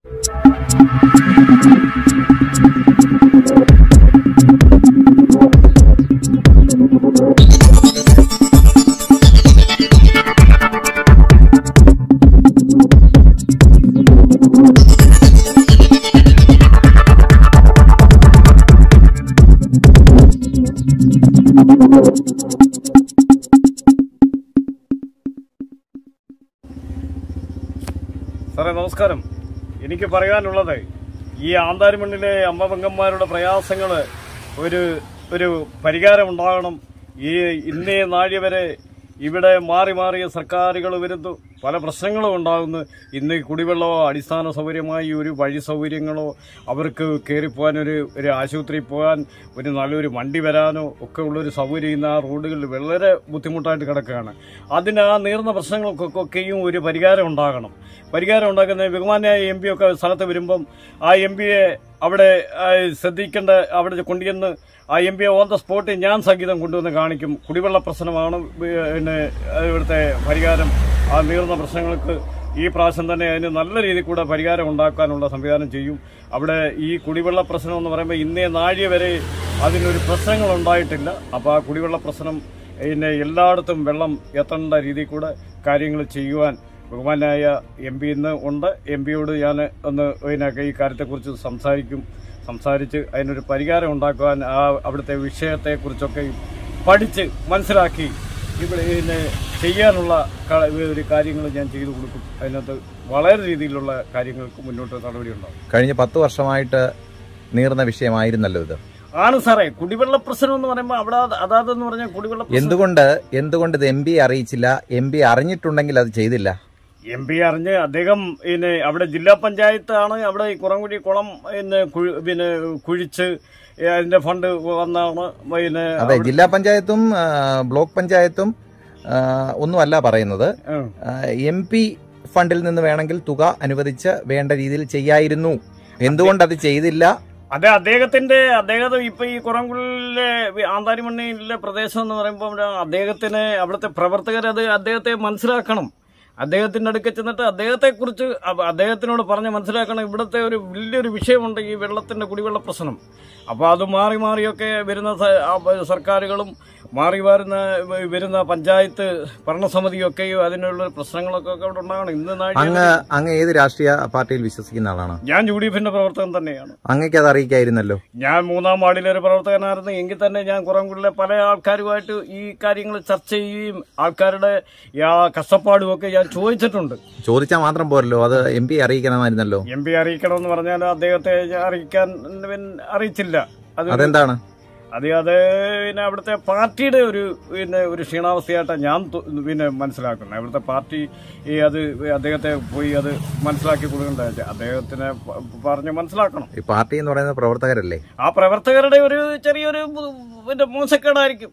സാറേ നമസ്കാരം എനിക്ക് പറയാനുള്ളത് ഈ ആന്താരിമണ്ണിലെ അമ്മപെങ്ങന്മാരുടെ പ്രയാസങ്ങള് ഒരു ഒരു പരിഹാരം ഉണ്ടാകണം ഈ ഇന്നേ നാഴി വരെ ഇവിടെ മാറി മാറിയ സർക്കാരുകൾ വരുന്നു പല പ്രശ്നങ്ങളും ഉണ്ടാകുന്നു ഇന്ന് ഈ കുടിവെള്ളമോ അടിസ്ഥാന സൗകര്യമായി ഒരു വഴി സൗകര്യങ്ങളോ അവർക്ക് കയറിപ്പോകാൻ ഒരു ഒരു ആശുപത്രിയിൽ പോകാൻ ഒരു നല്ലൊരു വണ്ടി വരാനോ ഒക്കെ ഉള്ളൊരു സൗകര്യം ഇന്ന് ആ റോഡുകളിൽ വളരെ ബുദ്ധിമുട്ടായിട്ട് കിടക്കുകയാണ് അതിന് ആ നീർന്ന പ്രശ്നങ്ങൾക്കൊക്കെയും ഒരു പരിഹാരം ഉണ്ടാകണം പരിഹാരം ഉണ്ടാക്കുന്ന ബഹുമാനായ എം പി ഒക്കെ സ്ഥലത്ത് വരുമ്പം ആ എം പിയെ അവിടെ ആ, ശ്രദ്ധിക്കേണ്ട അവിടെ കൊണ്ടുചെന്ന് ആ എം പിയെ ഓൺ ദ സ്പോട്ടിൽ ഞാൻ സംഗീതം കൊണ്ടുവന്ന് കാണിക്കും കുടിവെള്ള പ്രശ്നമാണ് പിന്നെ ഇവിടുത്തെ പരിഹാരം ആ നീർന്ന പ്രശ്നങ്ങൾക്ക് ഈ പ്രാവശ്യം തന്നെ അതിന് നല്ല രീതിയിൽ കൂടെ പരിഹാരം ഉണ്ടാക്കാനുള്ള സംവിധാനം ചെയ്യും അവിടെ ഈ കുടിവെള്ള പ്രശ്നം എന്ന് പറയുമ്പോൾ ഇന്നേ നാഴിക വരെ അതിനൊരു പ്രശ്നങ്ങൾ ഉണ്ടായിട്ടില്ല അപ്പോൾ ആ കുടിവെള്ള പ്രശ്നം പിന്നെ എല്ലായിടത്തും വെള്ളം എത്തേണ്ട രീതിയിൽ കൂടെ കാര്യങ്ങൾ ചെയ്യുവാൻ ബഹുമാനായ എം പി ഇന്ന് ഉണ്ട് എം പിയോട് ഞാൻ ഒന്ന് പിന്നെ ഈ കാര്യത്തെക്കുറിച്ച് സംസാരിക്കും സംസാരിച്ച് അതിനൊരു പരിഹാരം ഉണ്ടാക്കുവാൻ ആ അവിടുത്തെ വിഷയത്തെക്കുറിച്ചൊക്കെ പഠിച്ച് മനസ്സിലാക്കി ഇവിടെ പിന്നെ ചെയ്യാനുള്ള ക- ഒരു കാര്യങ്ങൾ ഞാൻ ചെയ്തു കൊടുക്കും അതിനകത്ത് വളരെ രീതിയിലുള്ള കാര്യങ്ങൾക്ക് മുന്നോട്ട് നടപടി ഉണ്ടാവും കഴിഞ്ഞ പത്ത് വർഷമായിട്ട് നീർന്ന വിഷയമായിരുന്നല്ലോ ഇത് ആണ് സാറേ കുടിവെള്ള പ്രശ്നം എന്ന് പറയുമ്പോൾ അവിടെ അതാതെന്ന് പറഞ്ഞാൽ കുടിവെള്ള പ്രശ്നം എന്തുകൊണ്ട് എന്തുകൊണ്ട് ഇത് എം പി അറിയിച്ചില്ല എം പി അറിഞ്ഞിട്ടുണ്ടെങ്കിൽ അത് ചെയ്തില്ല എം പി അറിഞ്ഞ് അദ്ദേഹം പിന്നെ അവിടെ ജില്ലാ പഞ്ചായത്താണ് അവിടെ ഈ കുറംകുടി കുളം പിന്നെ കുഴി- പിന്നെ കുഴിച്ച് അതിന്റെ ഫണ്ട് വന്നാണ് പിന്നെ അതെ ജില്ലാ പഞ്ചായത്തും ആ, ബ്ലോക്ക് പഞ്ചായത്തും ആ, ഒന്നുമല്ല പറയുന്നത് ഉം. എം പി ഫണ്ടിൽ നിന്ന് വേണമെങ്കിൽ തുക അനുവദിച്ച് വേണ്ട രീതിയിൽ ചെയ്യായിരുന്നു എന്തുകൊണ്ട് അത് ചെയ്തില്ല അതെ അദ്ദേഹത്തിന്റെ അദ്ദേഹം ഇപ്പൊ ഈ കുറംകുള്ളിലെ ആന്താരിമണ്ണിലെ പ്രദേശം എന്ന് പറയുമ്പോൾ അദ്ദേഹത്തിന് അവിടുത്തെ പ്രവർത്തകർ അത് അദ്ദേഹത്തെ മനസ്സിലാക്കണം അദ്ദേഹത്തിന്റെ അടുക്ക ചെന്നിട്ട് അദ്ദേഹത്തെ കുറിച്ച് അദ്ദേഹത്തിനോട് പറഞ്ഞ് മനസ്സിലാക്കണം ഇവിടുത്തെ ഒരു വലിയൊരു വിഷയമുണ്ട് ഈ വെള്ളത്തിന്റെ കുടിവെള്ള പ്രശ്നം അപ്പൊ അത് മാറി മാറിയൊക്കെ വരുന്ന സ- ആ ബ- സർക്കാരുകളും മാറി വരുന്ന വരുന്ന പഞ്ചായത്ത് ഭരണസമിതിയൊക്കെയും അതിനുള്ള പ്രശ്നങ്ങളൊക്കെ അവിടെ ഉണ്ടാകണം ഇന്ന് നാഴിക അങ്ങ് അങ്ങ് ഏത് രാഷ്ട്രീയ പാർട്ടിയിൽ വിശ്വസിക്കുന്ന ആളാണ് ഞാൻ യു ഡി എഫിന്റെ പ്രവർത്തകൻ തന്നെയാണ് അങ്ങക്ക് അത് അറിയിക്കായിരുന്നല്ലോ ഞാൻ മൂന്നാം വാർഡിലെ ഒരു പ്രവർത്തകനായിരുന്നു എങ്കിൽ തന്നെ ഞാൻ കുറംകുള്ളിലെ പല ആൾക്കാരുമായിട്ട് ഈ കാര്യങ്ങൾ ചർച്ച ചെയ്യുകയും ആൾക്കാരുടെ ആ കഷ്ടപ്പാടും ഒക്കെ ഞാൻ ചോദിച്ചിട്ടുണ്ട് ചോദിച്ചാൽ മാത്രം പോരല്ലോ അത് എം പി അറിയിക്കണമായിരുന്നല്ലോ എം പി അറിയിക്കണമെന്ന് പറഞ്ഞാൽ അദ്ദേഹത്തെ ഞാൻ അറിയിക്കാൻ പിന്നെ അറിയിച്ചില്ല അത് അതെന്താണ് അത് അത് പിന്നെ അവിടുത്തെ പാർട്ടിയുടെ ഒരു പിന്നെ ഒരു ക്ഷീണാവസ്ഥയായിട്ടാണ് ഞാൻ തു- പിന്നെ മനസ്സിലാക്കുന്നത് അവിടുത്തെ പാർട്ടി ഈ അത് അദ്ദേഹത്തെ പോയി അത് മനസ്സിലാക്കി കൊടുക്കേണ്ട അദ്ദേഹത്തിനെ പ- പറഞ്ഞ് മനസ്സിലാക്കണം ഈ പാർട്ടി എന്ന് പറയുന്നത് പ്രവർത്തകരല്ലേ ആ പ്രവർത്തകരുടെ ഒരു ചെറിയൊരു ബു- പിന്നെ മോശക്കേടായിരിക്കും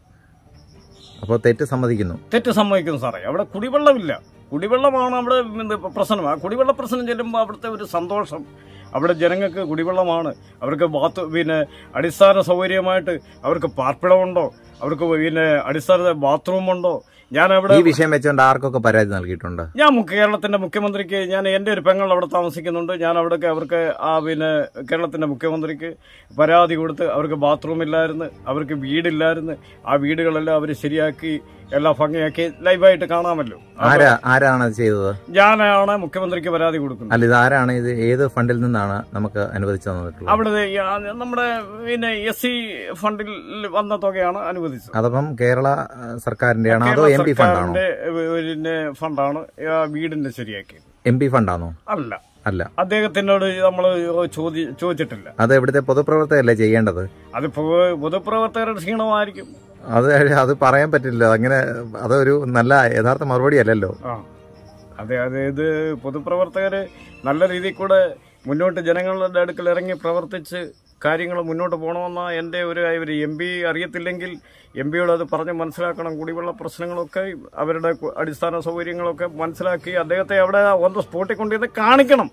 അപ്പോൾ തെറ്റ് സമ്മതിക്കുന്നു തെറ്റ് സമ്മതിക്കുന്നു സാറേ അവിടെ കുടിവെള്ളമില്ല കുടിവെള്ളമാണ് അവിടെ ഇത് പ്രശ്നം ആ കുടിവെള്ള പ്രശ്നം ചെല്ലുമ്പോൾ അവിടുത്തെ ഒരു സന്തോഷം അവിടെ ജനങ്ങൾക്ക് കുടിവെള്ളമാണ് അവർക്ക് ബാത്ത് പിന്നെ അടിസ്ഥാന സൗകര്യമായിട്ട് അവർക്ക് പാർപ്പിടമുണ്ടോ അവർക്ക് പിന്നെ അടിസ്ഥാന ബാത്റൂം ഉണ്ടോ ഞാൻ അവിടെ ഈ വിഷയം വെച്ചുകൊണ്ട് ആർക്കൊക്കെ പരാതി നൽകിയിട്ടുണ്ട് ഞാൻ മു- കേരളത്തിന്റെ മുഖ്യമന്ത്രിക്ക് ഞാൻ എന്റെ ഒരു പെങ്ങൾ അവിടെ താമസിക്കുന്നുണ്ട് ഞാൻ അവിടേക്ക് അവർക്ക് ആ പിന്നെ കേരളത്തിന്റെ മുഖ്യമന്ത്രിക്ക് പരാതി കൊടുത്ത് അവർക്ക് ബാത്റൂം ഇല്ലായിരുന്നു അവർക്ക് വീടില്ലായിരുന്നു ആ വീടുകളെല്ലാം അവർ ശരിയാക്കി എല്ലാം ഭംഗിയാക്കി ലൈവായിട്ട് കാണാമല്ലോ ആരാ ആരാണ് അത് ചെയ്തത് ഞാനാണ് മുഖ്യമന്ത്രിക്ക് പരാതി കൊടുക്കുന്നത് അല്ല ഇത് ആരാണ് ഇത് ഏത് ഫണ്ടിൽ നിന്നാണ് നമുക്ക് അനുവദിച്ചു തന്നിട്ടുള്ളത് അവിടെ ഈ ആ നമ്മുടെ പിന്നെ എസ് സി ഫണ്ടിൽ വന്ന തുകയാണ് അനുവദിച്ചത് അതപ്പം കേരള ആ, സർക്കാരിന്റെയാണോ അതോ കേരള എം പി ഫണ്ടാണോ സർക്കാരിന്റെ പിന്നെ ഫണ്ടാണ് ആ വീടിന്റെ ശരിയാക്കിയത് എം പി ഫണ്ടാണോ അല്ല അല്ല അദ്ദേഹത്തിനോട് നമ്മൾ ചോദി ചോദിച്ചിട്ടില്ല അത് ഇവിടുത്തെ പൊതുപ്രവർത്തകരല്ലേ ചെയ്യേണ്ടത് അത് പൊ- പൊതുപ്രവർത്തകരുടെ ക്ഷീണമായിരിക്കും അത് അത് പറയാൻ പറ്റില്ല അങ്ങനെ അതൊരു നല്ല യഥാർത്ഥ മറുപടി അല്ലല്ലോ ആ അതെ അതെ ഇത് പൊതുപ്രവർത്തകർ നല്ല രീതിയിൽ കൂടെ മുന്നോട്ട് ജനങ്ങളുടെ അടുക്കൽ ഇറങ്ങി പ്രവർത്തിച്ച് കാര്യങ്ങൾ മുന്നോട്ട് പോകണമെന്ന എൻ്റെ ഒരു ഒരു എം പി അറിയത്തില്ലെങ്കിൽ എം പിയോട് അത് പറഞ്ഞ് മനസ്സിലാക്കണം കുടിവെള്ള പ്രശ്നങ്ങളൊക്കെ അവരുടെ കു- അടിസ്ഥാന സൗകര്യങ്ങളൊക്കെ മനസ്സിലാക്കി അദ്ദേഹത്തെ അവിടെ ഓൺ ദ സ്പോട്ടിൽ കൊണ്ടുവന്ന് കാണിക്കണം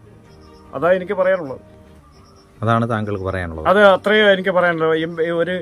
അതാ എനിക്ക് പറയാനുള്ളത് അതാണ് താങ്കൾക്ക് പറയാനുള്ളത് അത് അത്രയും എനിക്ക് പറയാനുള്ളത് എം- ഒരു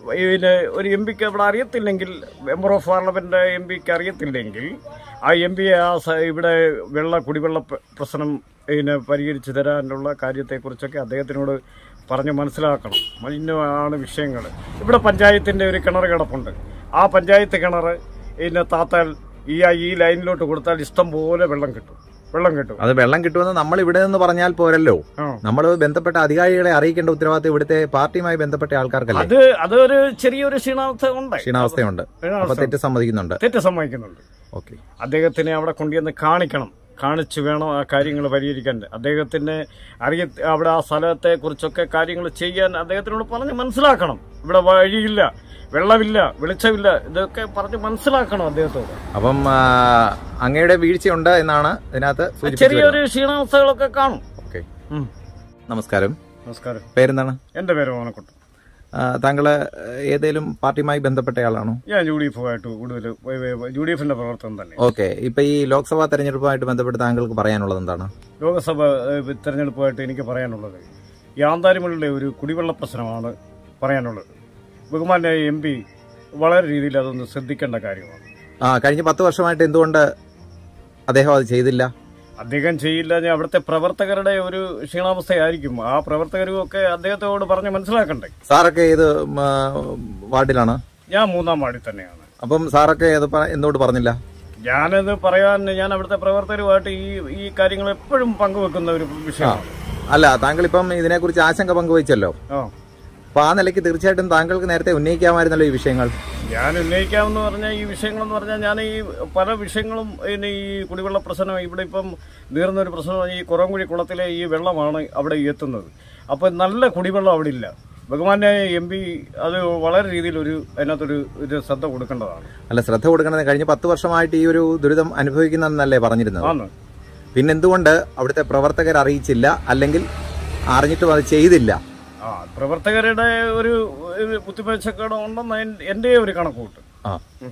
പിന്നെ ഒരു എം പിക്ക് അവിടെ അറിയത്തില്ലെങ്കിൽ മെമ്പർ ഓഫ് പാർലമെന്റ് എം പിക്ക് അറിയത്തില്ലെങ്കിൽ ആ എം പി ആ സ- ഇവിടെ വെള്ള കുടിവെള്ള പ്ര- പ്രശ്നം പിന്നെ പരിഹരിച്ചു തരാനുള്ള കാര്യത്തെക്കുറിച്ചൊക്കെ അദ്ദേഹത്തിനോട് പറഞ്ഞ് മനസ്സിലാക്കണം മലിനമാണ് വിഷയങ്ങൾ ഇവിടെ പഞ്ചായത്തിന്റെ ഒരു കിണർ കിടപ്പുണ്ട് ആ പഞ്ചായത്ത് കിണർ പിന്നെ താത്താൽ ഈ ഈ ലൈനിലോട്ട് കൊടുത്താൽ ഇഷ്ടം പോലെ വെള്ളം കിട്ടും വെള്ളം കിട്ടും അത് വെള്ളം കിട്ടുമെന്ന് നമ്മൾ ഇവിടെ നിന്ന് പറഞ്ഞാൽ പോരല്ലോ ആ നമ്മൾ ബന്ധപ്പെട്ട അധികാരികളെ അറിയിക്കേണ്ട ഉത്തരവാദിത്തം ഇവിടുത്തെ പാർട്ടിയുമായി ബന്ധപ്പെട്ട ആൾക്കാർക്കല്ലേ അത് അതൊരു ചെറിയൊരു ക്ഷീണാവസ്ഥ ഉണ്ട് ക്ഷീണാവസ്ഥയുണ്ട് അപ്പൊ ക്ഷീണാവസ്ഥ തെറ്റ് സമ്മതിക്കുന്നുണ്ട് തെറ്റ് സമ്മതിക്കുന്നുണ്ട് ഓക്കെ അദ്ദേഹത്തിനെ അവിടെ കൊണ്ടുവന്ന് കാണിക്കണം കാണിച്ചു വേണം ആ കാര്യങ്ങൾ പരിഹരിക്കാൻ അദ്ദേഹത്തിന് അറിയ അവിടെ ആ സ്ഥലത്തെ കുറിച്ചൊക്കെ കാര്യങ്ങൾ ചെയ്യാൻ അദ്ദേഹത്തിനോട് പറഞ്ഞ് മനസ്സിലാക്കണം ഇവിടെ വഴിയില്ല വെള്ളമില്ല വെളിച്ചമില്ല ഇതൊക്കെ പറഞ്ഞ് മനസ്സിലാക്കണം അദ്ദേഹത്തോട് അപ്പം ആ, അങ്ങയുടെ വീഴ്ചയുണ്ട് എന്നാണ് ഇതിനകത്ത് സൂചിപ്പിച്ചു ചെറിയൊരു ക്ഷീണാവസ്ഥകളൊക്കെ കാണും ഓക്കെ ഉം. നമസ്കാരം നമസ്കാരം പേരെന്താണ് എന്റെ പേര് ഓനക്കുട്ടൻ ആ, താങ്കള് ഏതെങ്കിലും പാർട്ടിയുമായി ബന്ധപ്പെട്ടയാളാണോ ഞാൻ യു ഡി എഫുമായിട്ട് കൂടുതൽ യു ഡി എഫിന്റെ പ്രവർത്തനം തന്നെ ഓക്കെ ഇപ്പൊ ഈ ലോക്സഭാ തെരഞ്ഞെടുപ്പുമായിട്ട് ബന്ധപ്പെട്ട് താങ്കൾക്ക് പറയാനുള്ളത് എന്താണ് ലോകസഭ ഏഹ്, തെരഞ്ഞെടുപ്പുമായിട്ട് എനിക്ക് പറയാനുള്ളത് ഈ ആന്താരിമണിലെ ഒരു കുടിവെള്ള പ്രശ്നമാണ് പറയാനുള്ളത് ബഹുമാനായ എം പി വളരെ രീതിയിൽ അതൊന്ന് ശ്രദ്ധിക്കേണ്ട കാര്യമാണ് ആ കഴിഞ്ഞ പത്ത് വർഷമായിട്ട് എന്തുകൊണ്ട് അദ്ദേഹം അത് ചെയ്തില്ല അദ്ദേഹം ചെയ്യില്ല ഞാൻ അവിടുത്തെ പ്രവർത്തകരുടെ ഒരു ക്ഷീണാവസ്ഥയായിരിക്കും ആ പ്രവർത്തകരും ഒക്കെ അദ്ദേഹത്തോട് പറഞ്ഞ് മനസ്സിലാക്കണ്ടേ സാറൊക്കെ ഏത് ഉം, ആ, വാർഡിലാണ് ഞാൻ മൂന്നാം വാർഡിൽ തന്നെയാണ് അപ്പം സാറൊക്കെ ഏത് പ- എന്തുകൊണ്ട് പറഞ്ഞില്ല ഞാനത് പറയാൻ ഞാൻ അവിടുത്തെ പ്രവർത്തകരുമായിട്ട് ഈ ഈ കാര്യങ്ങൾ എപ്പോഴും പങ്കുവെക്കുന്ന ഒരു വിഷയമാണ് അല്ല താങ്കൾ ഇപ്പം ഇതിനെക്കുറിച്ച് ആശങ്ക പങ്കുവച്ചല്ലോ ആ അപ്പൊ ആ നിലയ്ക്ക് തീർച്ചയായിട്ടും താങ്കൾക്ക് നേരത്തെ ഉന്നയിക്കാമായിരുന്നല്ലോ ഈ വിഷയങ്ങൾ ഞാൻ ഉന്നയിക്കാമെന്ന് പറഞ്ഞാൽ ഈ വിഷയങ്ങളെന്ന് പറഞ്ഞാൽ ഞാൻ ഈ പല വിഷയങ്ങളും പിന്നെ ഈ കുടിവെള്ള പ്രശ്നം ഇവിടെ ഇപ്പം നീർന്ന ഒരു പ്രശ്നം ഈ കുറംകുഴി കുളത്തിലെ ഈ വെള്ളമാണ് അവിടെ എത്തുന്നത് അപ്പോൾ നല്ല കുടിവെള്ളം അവിടെ ഇല്ല ബഹുമാനായ എം പി അത് വളരെ രീതിയിൽ ഒരു അതിനകത്തൊരു ഒരു ശ്രദ്ധ കൊടുക്കേണ്ടതാണ് അല്ല ശ്രദ്ധ കൊടുക്കണത് കഴിഞ്ഞ പത്ത് വർഷമായിട്ട് ഈ ഒരു ദുരിതം അനുഭവിക്കുന്നെന്നല്ലേ പറഞ്ഞിരുന്നത് ആന്ന് പിന്നെന്തുകൊണ്ട് അവിടുത്തെ പ്രവർത്തകർ അറിയിച്ചില്ല അല്ലെങ്കിൽ അറിഞ്ഞിട്ടും അത് ചെയ്തില്ല ആ പ്രവർത്തകരുടെ ഒരു ഒരു ബുദ്ധിമേച്ചക്കേട് ഉണ്ടെന്ന് എൻ- എൻ്റെ ഒരു കണക്കുകൂട്ട് ആ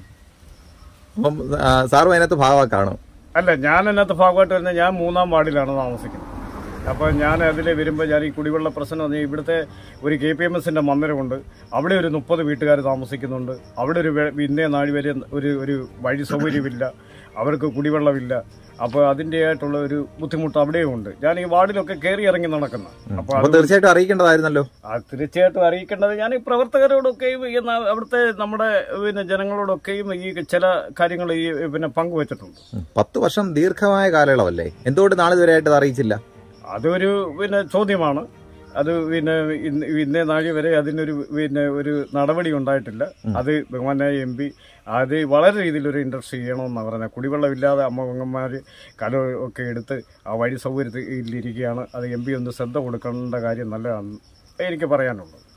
അപ്പം ആ, സാറും അതിനകത്ത് ഭാഗമാക്കാണ് അല്ല ഞാൻ അതിനകത്ത് ഭാഗമായിട്ട് വരുന്നത് ഞാൻ മൂന്നാം വാർഡിലാണ് താമസിക്കുന്നത് അപ്പോൾ ഞാൻ അതിൽ വരുമ്പോൾ ഞാൻ ഈ കുടിവെള്ള പ്രശ്നം എന്ന് പറഞ്ഞാൽ ഇവിടുത്തെ ഒരു കെ പി എം എസിൻ്റെ മന്ദിരമുണ്ട് അവിടെ ഒരു മുപ്പത് വീട്ടുകാർ താമസിക്കുന്നുണ്ട് അവിടെ ഒരു വെ- ഇന്നേ നാഴി വരെ ഒരു ഒരു വഴി സൗകര്യമില്ല അവർക്ക് കുടിവെള്ളമില്ല അപ്പോൾ അതിൻ്റെതായിട്ടുള്ള ഒരു ബുദ്ധിമുട്ട് അവിടെയും ഉണ്ട് ഞാൻ ഈ വാർഡിലൊക്കെ കയറി ഇറങ്ങി നടക്കുന്ന അപ്പോൾ അപ്പൊ തീർച്ചയായിട്ടും അറിയിക്കേണ്ടതായിരുന്നല്ലോ ആ തീർച്ചയായിട്ടും അറിയിക്കേണ്ടത് ഞാൻ ഈ പ്രവർത്തകരോടൊക്കെയും ഈ ന- അവിടുത്തെ നമ്മുടെ പിന്നെ ജനങ്ങളോടൊക്കെയും ഈ ചില കാര്യങ്ങൾ ഈ പിന്നെ പങ്കുവച്ചിട്ടുണ്ട് ഉം. പത്ത് വർഷം ദീർഘമായ കാലയളവല്ലേ എന്തുകൊണ്ട് നാളിതുവരെയായിട്ട് അത് അറിയിച്ചില്ല അതൊരു പിന്നെ ചോദ്യമാണ് അത് പിന്നെ ഇന്ന് ഇന്നേ നാഴി വരെ അതിനൊരു പിന്നെ ഒരു നടപടി ഉണ്ടായിട്ടില്ല അത് ബഹുമാനായ എം പി അത് വളരെ രീതിയിൽ ഒരു ഇൻട്രസ്റ്റ് ചെയ്യണമെന്നാണ് പറഞ്ഞത് കുടിവെള്ളമില്ലാതെ അമ്മമാർ കല ഒക്കെ എടുത്ത് ആ വഴി സൗകര്യത്തിൽ ഇരിക്കുകയാണ് അത് എം പി ഒന്ന് ശ്രദ്ധ കൊടുക്കേണ്ട കാര്യം നല്ലതാണ് എനിക്ക് പറയാനുള്ളത്